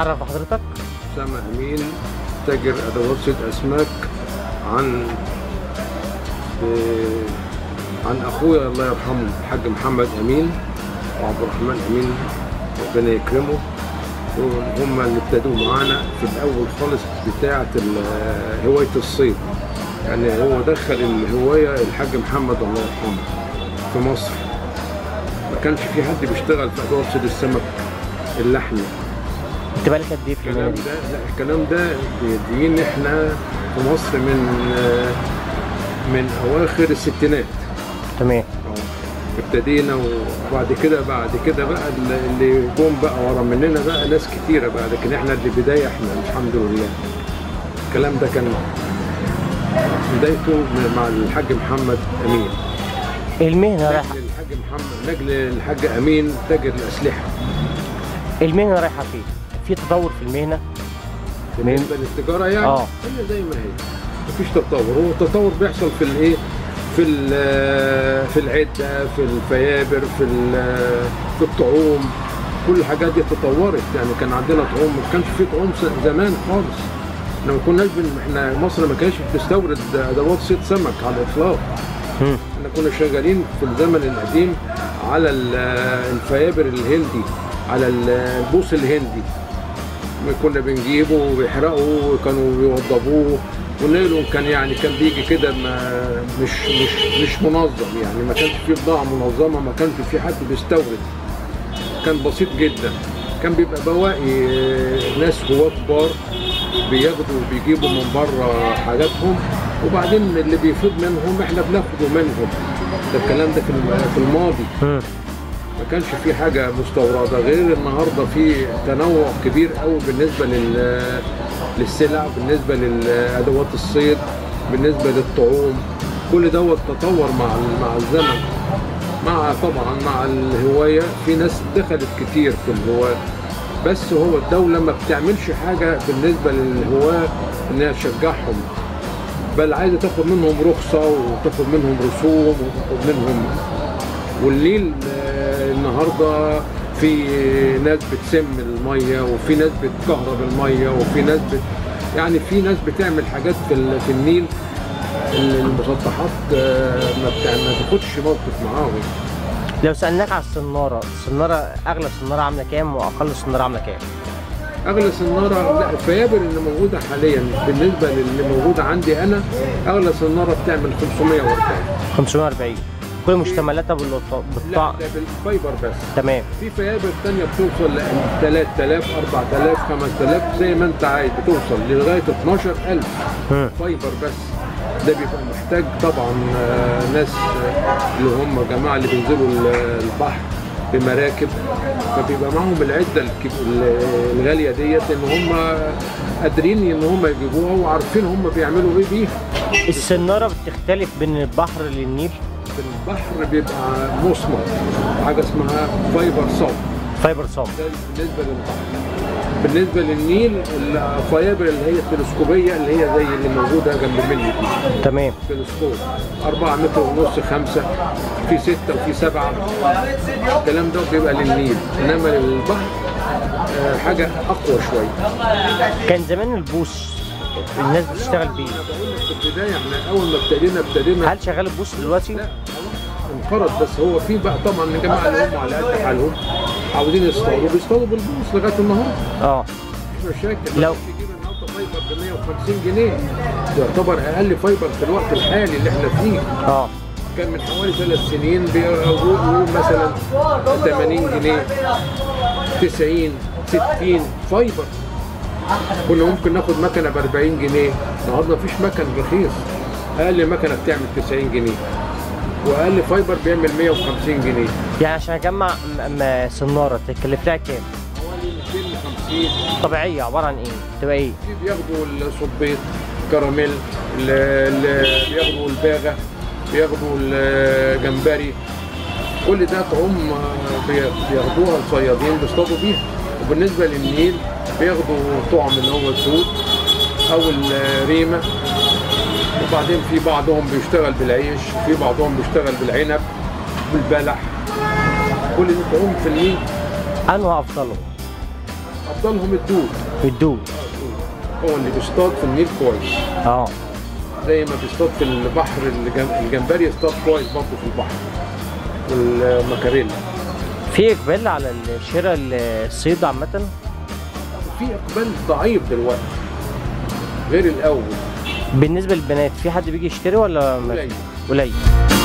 عرف حضرتك أسامة أمين تاجر أدوات صيد أسماك عن ب- عن أخويا الله يرحمه الحاج محمد أمين وعبد الرحمن أمين ربنا يكرمه هم اللي ابتدوا معانا في الأول خالص بتاعة ال- هواية الصيد يعني هو دخل الهواية الحاج محمد الله يرحمه في مصر ما كانش في حد بيشتغل في أدوات صيد السمك اللحمي انت بالك قد ايه في المهنه الكلام دي ده لا الكلام ده بيدين احنا في مصر من من اواخر الستينات تمام اه ابتدينا وبعد كده بعد كده بقى اللي جم بقى ورا مننا بقى ناس كتيره بقى لكن احنا اللي بدايه احنا الحمد لله الكلام ده كان بدايته مع الحاج محمد امين المهنه رايحه نجل الحاج محمد نجل الحاج امين تاجر الاسلحه المهنه رايحه فين في تطور في المهنه بالنسبه للتجاره يعني آه. هي زي ما هي مفيش تطور هو التطور بيحصل في الايه في ال- في العده في الفيابر في ال- في الطعوم كل الحاجات دي تطورت يعني كان عندنا طعوم ما كانش في طعوم س- زمان خالص احنا ما كناش بن... احنا مصر ما كانتش بتستورد ادوات صيد سمك على الاطلاق مم. احنا كنا شغالين في الزمن القديم على ال- الفيابر الهندي على ال- البوص الهندي كنا بنجيبه وبيحرقه وكانوا بيوضبوه ونيلون كان يعني كان بيجي كده ما مش مش مش منظم يعني ما كانش فيه بضاعه منظمه ما كانش في حد بيستورد كان بسيط جدا كان بيبقى بواقي آه، ناس هواة كبار بياخدوا بيجيبوا من بره حاجاتهم وبعدين اللي بيفيض منهم احنا بناخده منهم ده الكلام ده في الم- في الماضي مم. ما كانش في حاجه مستورده غير النهارده في تنوع كبير قوي بالنسبه لل للسلع بالنسبه لادوات الصيد بالنسبه للطعوم كل دوت تطور مع ال- مع الزمن مع طبعا مع الهوايه في ناس دخلت كتير في الهوايه بس هو الدوله ما بتعملش حاجه بالنسبه للهواه انها تشجعهم بل عايزه تاخد منهم رخصه وتاخد منهم رسوم وتاخد منهم والنيل آه، النهارده في ناس بتسم الميه وفي ناس بتكهرب الميه وفي ناس بت يعني في ناس بتعمل حاجات في ال- في النيل المسطحات آه، ما بتع- ما تاخدش موقف معاهم لو سالناك على الصناره الصناره اغلى صناره عامله كام واقل صناره عامله كام اغلى صناره لا الفيابر اللي موجوده حاليا بالنسبه للي موجوده عندي انا اغلى صناره بتعمل 540 540 كل مشتملاتها بالقط- لا بالطعم ده بالفايبر بس تمام في فيابر تانية بتوصل ل 3000 4000 5000 زي ما انت عايز بتوصل لغايه 12000 مم. فايبر بس ده بيبقى محتاج طبعا آه، ناس آه، اللي هم جماعه اللي بينزلوا ال- البحر بمراكب فبيبقى معاهم العده الكب- ال- الغاليه ديت ان هم قادرين ان هم يجيبوها وعارفين هم بيعملوا ايه بيها السناره بتختلف بين البحر للنيل في البحر بيبقى مصمت حاجه اسمها فايبر صوت فايبر صام ده بالنسبه للبحر بالنسبه للنيل الفيابر اللي هي التلسكوبيه اللي هي زي اللي موجوده جنب مني دي تمام تلسكوب 4 متر ونص 5 في 6 وفي 7 الكلام ده بيبقى للنيل انما للبحر آه، حاجه اقوى شويه كان زمان البوص الناس بتشتغل بيه انا بقول لك في البدايه احنا اول ما ابتدينا ابتدينا هل شغال البوص دلوقتي؟ لا انقرض بس هو في بقى طبعا الجماعه اللي هم على قد حالهم عاوزين يصطادوا بيصطادوا بالبوص لغايه النهارده اه مش مشاكل لو- تجيب النهارده فايبر ب 150 جنيه يعتبر اقل فايبر في الوقت الحالي اللي احنا فيه اه كان من حوالي ثلاث سنين بيقولوا مثلا 80 جنيه 90 60 فايبر كنا ممكن ناخد مكنه ب 40 جنيه النهارده مفيش مكن رخيص اقل مكنه بتعمل 90 جنيه واقل فايبر بيعمل 150 جنيه يعني عشان اجمع م- م- سناره تكلف لها كام؟ حوالي 250 طبيعيه عباره عن ايه؟ تبقى ايه؟ في بياخدوا الصبيط كراميل ال- ال- بياخدوا الباغه بياخدوا الجمبري كل ده طعوم آه، بي- بياخدوها الصيادين بيصطادوا بيها وبالنسبه للنيل بياخدوا طعم اللي هو الدود او الريمه وبعدين في بعضهم بيشتغل بالعيش في بعضهم بيشتغل بالعنب بالبلح كل ده طعوم في النيل انه افضلهم افضلهم الدود الدود هو اللي بيصطاد في النيل كويس اه زي ما بيصطاد في البحر الجم- الجمبري يصطاد كويس برضه في البحر والمكاريلا في اقبال على شراء الصيد عامه في اقبال ضعيف دلوقتي غير الاول بالنسبه للبنات في حد بيجي يشتري ولا ما- قليل. قليل